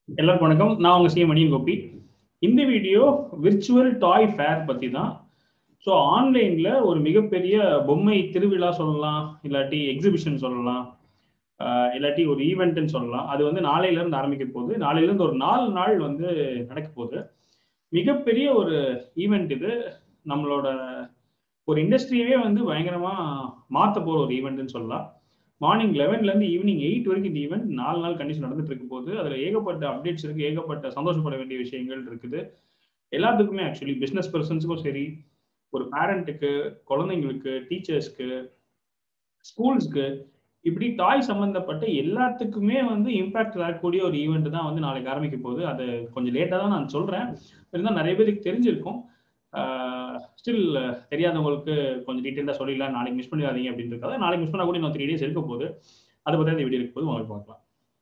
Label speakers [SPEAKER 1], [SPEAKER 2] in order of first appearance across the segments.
[SPEAKER 1] எல்லாருக்கும் வணக்கம் நான் உங்க சிஎம் மணியன் கோபி இந்த வீடியோ விர்ச்சுவல் டாய் ஃபேர் பத்தி தான் ஸோ ஆன்லைன்ல ஒரு மிகப்பெரிய பொம்மை திருவிழா சொல்லலாம் இல்லாட்டி எக்ஸிபிஷன் சொல்லலாம் ஆஹ் இல்லாட்டி ஒரு ஈவெண்ட்னு சொல்லலாம் அது வந்து நாளையில இருந்து ஆரம்பிக்க போகுது நாளையில இருந்து ஒரு நாலு நாள் வந்து நடக்க போகுது மிகப்பெரிய ஒரு ஈவெண்ட் இது நம்மளோட ஒரு இண்டஸ்ட்ரியவே வந்து பயங்கரமா மாத்த போற ஒரு ஈவெண்ட்னு சொல்லலாம் மார்னிங் லெவன்லேருந்து ஈவினிங் எயிட் வரைக்கும் இந்த ஈவெண்ட் நாலு நாள் கண்டிஷன் நடந்துட்டு இருக்கும் போது அதில் ஏகப்பட்ட அப்டேட்ஸ் இருக்கு ஏகப்பட்ட சந்தோஷப்பட வேண்டிய விஷயங்கள் இருக்குது எல்லாத்துக்குமே ஆக்சுவலி பிஸ்னஸ் பர்சன்ஸுக்கும் சரி ஒரு பேரண்ட்டுக்கு குழந்தைங்களுக்கு டீச்சர்ஸ்க்கு ஸ்கூல்ஸ்க்கு இப்படி தாய் சம்பந்தப்பட்ட எல்லாத்துக்குமே வந்து இம்பாக்ட் தரக்கூடிய ஒரு ஈவெண்ட் தான் வந்து நாளைக்கு ஆரம்பிக்க போகுது அது கொஞ்சம் லேட்டாக தான் நான் சொல்கிறேன் இருந்தால் நிறைய பேருக்கு தெரிஞ்சிருக்கும் ஸ்டில் தெரியாதவங்களுக்கு கொஞ்சம் டீட்டெயிலாக சொல்லிடலாம் நாளைக்கு மிஸ் பண்ணிடாதீங்க அப்படின்றதுக்காக நாளைக்கு மிஸ் பண்ணா கூட இன்னும் த்ரீ டேஸ் இருக்க போகுது அதை பற்றி அந்த வீடியோ இருக்க போது உங்களுக்கு பார்க்கலாம்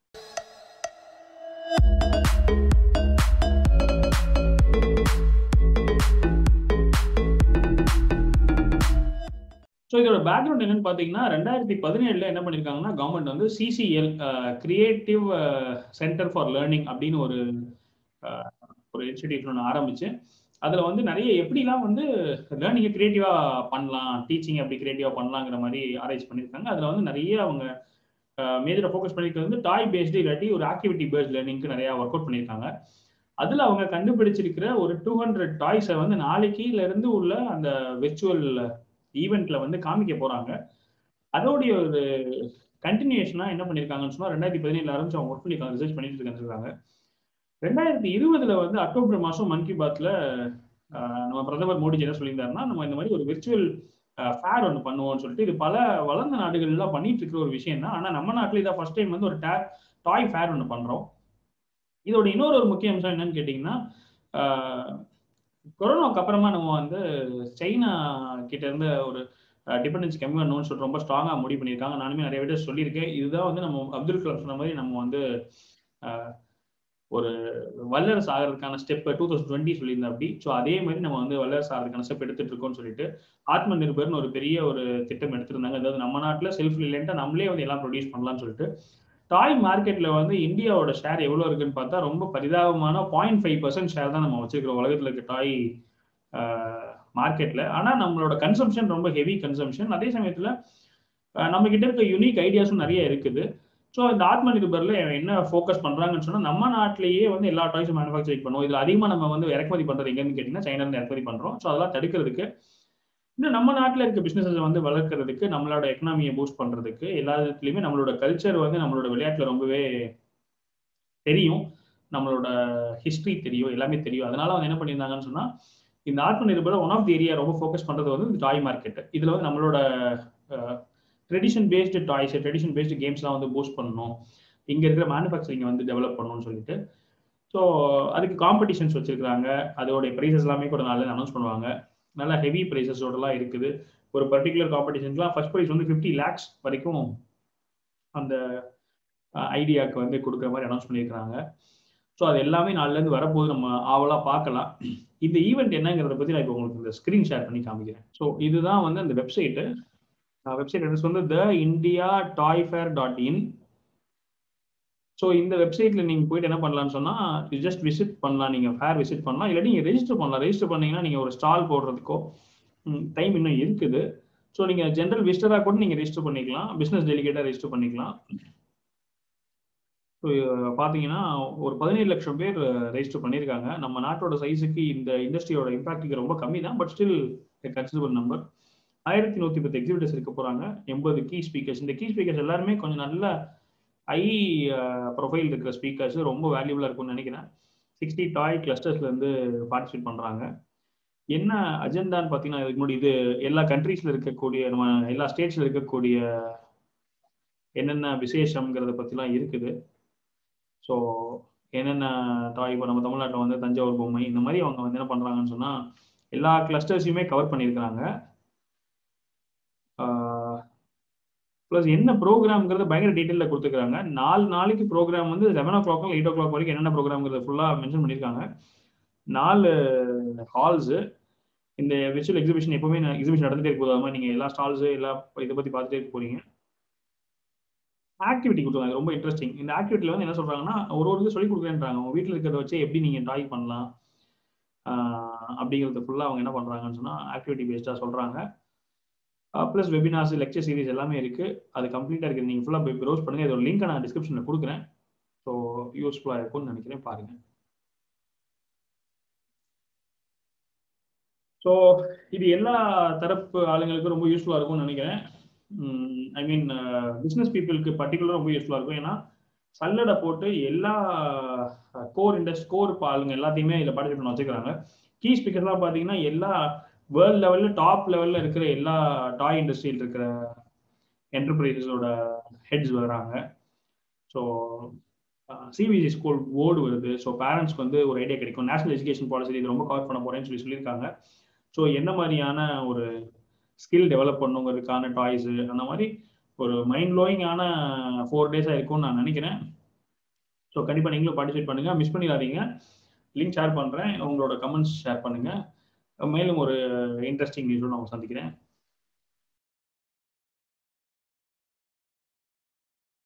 [SPEAKER 1] ஸோ இதோட பேக்ரவுண்ட் என்னன்னு பார்த்தீங்கன்னா ரெண்டாயிரத்தி பதினேழுல என்ன பண்ணியிருக்காங்கன்னா கவர்மெண்ட் வந்து CCL creative centre for learning அப்படின்னு ஒரு ஒரு இன்ஸ்டிடியூட் ஒன்று ஆரம்பிச்சு அதில் வந்து நிறைய எப்படிலாம் வந்து லேர்னிங்கை கிரியேட்டிவாக பண்ணலாம் டீச்சிங் எப்படி கிரியேட்டிவாக பண்ணலாங்கிற மாதிரி ஆராய்ச்சி பண்ணியிருக்காங்க அதில் வந்து நிறைய அவங்க மேஜராக ஃபோக்கஸ் பண்ணியிருக்கிறது வந்து டாய் பேஸ்டு இல்லாட்டி ஒரு ஆக்டிவிட்டி பேஸ்ட் லேர்னிங்க்கு நிறையா ஒர்க் அவுட் பண்ணியிருக்காங்க அதில் அவங்க கண்டுபிடிச்சிருக்கிற ஒரு டூ ஹண்ட்ரட் டாய்ஸை வந்து நாளைக்குல இருந்து உள்ள அந்த விர்ச்சுவல் ஈவெண்ட்ல வந்து காமிக்க போறாங்க அதோடைய ஒரு கண்டினியூஷனா என்ன பண்ணியிருக்காங்கன்னு சொன்னா ரெண்டாயிரத்தி பதினேழுல ஆரம்பிச்சு அவங்க ஒர்க் பண்ணிருக்காங்க ரிசர்ச் பண்ணிட்டு இருக்காங்க ரெண்டாயிரத்தி இருபதுல வந்து அக்டோபர் மாசம் மன் கி பாத்ல நம்ம பிரதமர் மோடிஜி என்ன சொல்லியிருந்தாருன்னா நம்ம இந்த மாதிரி ஒரு விர்ச்சுவல் ஃபேர் ஒன்று பண்ணுவோம்னு சொல்லிட்டு இது பல வளர்ந்த நாடுகள்லாம் பண்ணிட்டு இருக்கிற ஒரு விஷயம் தான் ஆனால் நம்ம நாட்டில் இதான் ஃபர்ஸ்ட் டைம் வந்து ஒரு டே டாய் ஃபேர் ஒன்று பண்றோம் இதோட இன்னொரு ஒரு முக்கிய அம்சம் என்னன்னு கேட்டிங்கன்னா கொரோனாவுக்கு அப்புறமா நம்ம வந்து சைனா கிட்ட இருந்து ஒரு டிபெண்டன்ஸ் கம்மி பண்ணணும்னு சொல்லிட்டு ரொம்ப ஸ்ட்ராங்காக முடிவு பண்ணியிருக்காங்க நானுமே நிறைய வீடியோ சொல்லியிருக்கேன் இதுதான் வந்து நம்ம அப்துல் கலாம் சொன்ன மாதிரி நம்ம வந்து ஒரு வல்லரசு ஆகிறதுக்கான ஸ்டெப் டூ தௌசண்ட் டுவெண்ட்டி சொல்லியிருந்தேன் அப்படி ஸோ அதே மாதிரி நம்ம வந்து வல்லரசு ஆகிறதுக்கான ஸ்டெப் எடுத்துட்டு இருக்கோம்னு சொல்லிட்டு ஆத்ம நிர்பர்னு ஒரு பெரிய ஒரு திட்டம் எடுத்திருந்தாங்க அதாவது நம்ம நாட்டில் செல்ஃப் ரிலேட்டா நம்மளே வந்து எல்லாம் ப்ரொடியூஸ் பண்ணலாம்னு சொல்லிட்டு டாய் மார்க்கெட்ல வந்து இந்தியாவோட ஷேர் எவ்வளோ இருக்குன்னு பார்த்தா ரொம்ப பரிதாபமான பாயிண்ட் ஃபைவ் பர்சன்ட் ஷேர் தான் நம்ம வச்சிருக்கிறோம் உலகத்தில் இருக்க டாய் மார்க்கெட்ல ஆனால் நம்மளோட கன்சம்ஷன் ரொம்ப ஹெவி கன்சம்ஷன் அதே சமயத்தில் நம்ம கிட்ட இருக்க யூனிக் ஐடியாஸும் நிறைய இருக்குது ஸோ இந்த ஆத்ம நிர்பர்ல என்ன ஃபோக்கஸ் பண்றாங்கன்னு சொன்னா நம்ம நாட்டிலேயே வந்து எல்லா டாய்ஸும் மேனுஃபேக்சரிங் பண்ணுவோம் இதுல அதிகமாக நம்ம வந்து இறக்குமதி பண்றது எங்கன்னு கேட்டீங்கன்னா சைனால இருந்து இறக்குமதி பண்றோம் ஸோ அதெல்லாம் தடுக்கிறதுக்கு இன்னும் நம்ம நாட்டில் இருக்க பிசினஸை வந்து வளர்க்கறதுக்கு நம்மளோட எக்கனாமியை பூஸ்ட் பண்றதுக்கு எல்லா இடத்துலையுமே நம்மளோட கல்ச்சர் வந்து நம்மளோட விளையாட்டுல ரொம்பவே தெரியும் நம்மளோட ஹிஸ்ட்ரி தெரியும் எல்லாமே தெரியும் அதனால வந்து என்ன பண்ணியிருந்தாங்கன்னு சொன்னா இந்த Atma Nirbhar one of the area ரொம்ப ஃபோக்கஸ் பண்றது வந்து இந்த டாய் மார்க்கெட் இதுல வந்து நம்மளோட tradition based toys tradition based கேம்ஸ்லாம் வந்து பூஸ்ட் பண்ணணும் இங்கே இருக்கிற மேனுஃபேக்சரிங்கை வந்து டெவலப் பண்ணணும்னு சொல்லிட்டு ஸோ அதுக்கு காம்படிஷன்ஸ் வச்சிருக்காங்க அதோடைய ப்ரைஸஸ் எல்லாமே கூட நாளில் அனௌன்ஸ் பண்ணுவாங்க நல்லா ஹெவி ப்ரைஸஸோடலாம் இருக்குது ஒரு பர்டிகுலர் காம்படிஷன்ஸ்லாம் ஃபர்ஸ்ட் ப்ரைஸ் வந்து ஃபிஃப்டி லேக்ஸ் வரைக்கும் அந்த ஐடியாவுக்கு வந்து கொடுக்குற மாதிரி அனௌன்ஸ் பண்ணியிருக்கிறாங்க ஸோ அது எல்லாமே நாளிலேருந்து வரப்போது நம்ம ஆவலாக பார்க்கலாம் இந்த ஈவெண்ட் என்னங்கிறத பற்றி நான் இப்போ உங்களுக்கு இந்த ஸ்க்ரீன் ஷேர் பண்ணி காமிக்கிறேன் ஸோ இதுதான் வந்து அந்த வெப்சைட்டு வெப்சைட் அட்ரஸ் வந்து the India toy fair dot in so இந்த வெப்சைட்ல நீங்க போயிட்டு என்ன பண்ணலாம்னு சொன்னா ஜஸ்ட் விசிட் பண்ணலாம் நீங்க ஃபேர் விசிட் பண்ணலாம் இல்லாட்டி நீங்க ரெஜிஸ்டர் பண்ணலாம் ரெஜிஸ்டர் பண்ணீங்கன்னா நீங்க ஒரு ஸ்டால் போடுறதுக்கோ டைம் இன்னும் இருக்குது ஸோ நீங்க ஜென்ரல் விசிட்டரா கூட நீங்க ரெஜிஸ்டர் பண்ணிக்கலாம் பிசினஸ் டெலிகேட்டா ரெஜிஸ்டர் பண்ணிக்கலாம் ஸோ பார்த்தீங்கன்னா ஒரு பதினேழு லட்சம் பேர் ரெஜிஸ்டர் பண்ணியிருக்காங்க நம்ம நாட்டோட சைஸுக்கு இந்த இண்டஸ்ட்ரியோட இம்பாக்டுக்கு ரொம்ப கம்மி தான் பட் ஸ்டில் கன்சிடபிள் நம்பர் ஆயிரத்தி நூத்தி பத்து எக்ஸிபிட்டர்ஸ் இருக்க போறாங்க எண்பது கீ ஸ்பீக்கர்ஸ் இந்த கீ ஸ்பீக்கர்ஸ் எல்லாருமே கொஞ்சம் நல்ல ஹை ப்ரொஃபைல் இருக்கிற ஸ்பீக்கர்ஸ் ரொம்ப வேல்யூபிளா இருக்கும்னு நினைக்கிறேன் சிக்ஸ்டி டாய் கிளஸ்டர்ஸ்ல இருந்து பார்ட்டிசிபேட் பண்றாங்க என்ன அஜெண்டான்னு பார்த்தீங்கன்னா இதுக்கு முன்னாடி இது எல்லா கண்ட்ரீஸ்ல இருக்கக்கூடிய நம்ம எல்லா ஸ்டேட்ஸ்ல இருக்கக்கூடிய என்னென்ன விசேஷம்ங்கிறத பத்திலாம் இருக்குது ஸோ என்னென்ன டாய் இப்போ நம்ம தமிழ்நாட்டில் வந்து தஞ்சாவூர் பொம்மை இந்த மாதிரி அவங்க வந்து என்ன பண்றாங்கன்னு சொன்னா எல்லா கிளஸ்டர்ஸையுமே கவர் பண்ணியிருக்கிறாங்க ப்ளஸ் என்ன ப்ரோக்ராம்ங்கிறத பயங்கர டீட்டெயிலில் கொடுத்துருக்காங்க நாலு நாளைக்கு ப்ரோக்ராம் வந்து seven o'clock eight o'clock வரைக்கும் என்னென்ன ப்ரோக்ராம்ங்கிறத ஃபுல்லாக மென்ஷன் பண்ணியிருக்காங்க நாலு ஹால்ஸு இந்த விர்ச்சுவல் எக்ஸிபிஷன் எப்பவுமே எக்ஸிபிஷன் நடந்துட்டே இருக்க போது மாதிரி நீங்கள் எல்லா ஸ்டால்ஸு எல்லா இதை பற்றி பார்த்துட்டே இருக்க போறீங்க ஆக்டிவிட்டி கொடுத்துருக்காங்க ரொம்ப இன்ட்ரெஸ்டிங் இந்த ஆக்டிவிட்டியில் வந்து என்ன சொல்றாங்கன்னா ஒரு ஒரு இது சொல்லி கொடுக்குறேன்றாங்க உங்க வீட்டில் இருக்கிறத வச்சு எப்படி நீங்க டாய் பண்ணலாம் அப்படிங்கிறது ஃபுல்லாக அவங்க என்ன பண்றாங்கன்னு சொன்னா ஆக்டிவிட்டி பேஸ்டாக சொல்றாங்க ப்ளஸ் வெபினார்ஸ் லெக்சர் சீரிஸ் எல்லாமே இருக்கு அது கம்ப்ளீட்டாக இருக்குது நீங்கள் ஃபுல்லாக போய் ப்ரௌஸ் பண்ணுங்க இதோட லிங்க் நான் டிஸ்கிரிப்ஷனில் கொடுக்குறேன் ஸோ யூஸ்ஃபுல்லாக இருக்கும்னு நினைக்கிறேன் பாருங்க ஸோ இது எல்லா தரப்பு ஆளுங்களுக்கும் ரொம்ப யூஸ்ஃபுல்லாக இருக்கும்னு நினைக்கிறேன் ஐ மீன் பிஸ்னஸ் பீப்புளுக்கு பர்டிகுலர் ரொம்ப யூஸ்ஃபுல்லாக இருக்கும் ஏன்னா சல்லடை போட்டு எல்லா கோர் இண்டஸ்ட் கோர் ஆளுங்க எல்லாத்தையுமே இதில் பார்ட்டிசிபேட் பண்ண வச்சுக்கிறாங்க கீ ஸ்பீக்கர்லாம் பார்த்தீங்கன்னா எல்லா வேர்ல்ட் லெவலில் டாப் லெவலில் இருக்கிற எல்லா டாய் இண்டஸ்ட்ரியில் இருக்கிற என்டர்பிரைசஸோட ஹெட்ஸ் வராங்க ஸோ சிபிஎஸ்சி ஸ்கூல் போர்டு வருது ஸோ பேரண்ட்ஸ்க்கு வந்து ஒரு ஐடியா கிடைக்கும் நேஷனல் எஜுகேஷன் பாலிசி இது ரொம்ப கவர் பண்ண போறேன்னு சொல்லி சொல்லியிருக்காங்க ஸோ என்ன மாதிரியான ஒரு ஸ்கில் டெவலப் பண்ணுங்கிறதுக்கான டாய்ஸு அந்த மாதிரி ஒரு மைண்ட் ப்ளோயிங்கான ஃபோர் டேஸாக இருக்கும்னு நான் நினைக்கிறேன் ஸோ கண்டிப்பாக நீங்களும் பார்ட்டிசிபேட் பண்ணுங்கள் மிஸ் பண்ணிடாதீங்க லிங்க் ஷேர் பண்ணுறேன் உங்களோட கமெண்ட்ஸ் ஷேர் பண்ணுங்கள் மேலும் ஒரு இன்ட்ரெஸ்டிங் நியூஸோடு நான் சந்திக்கிறேன்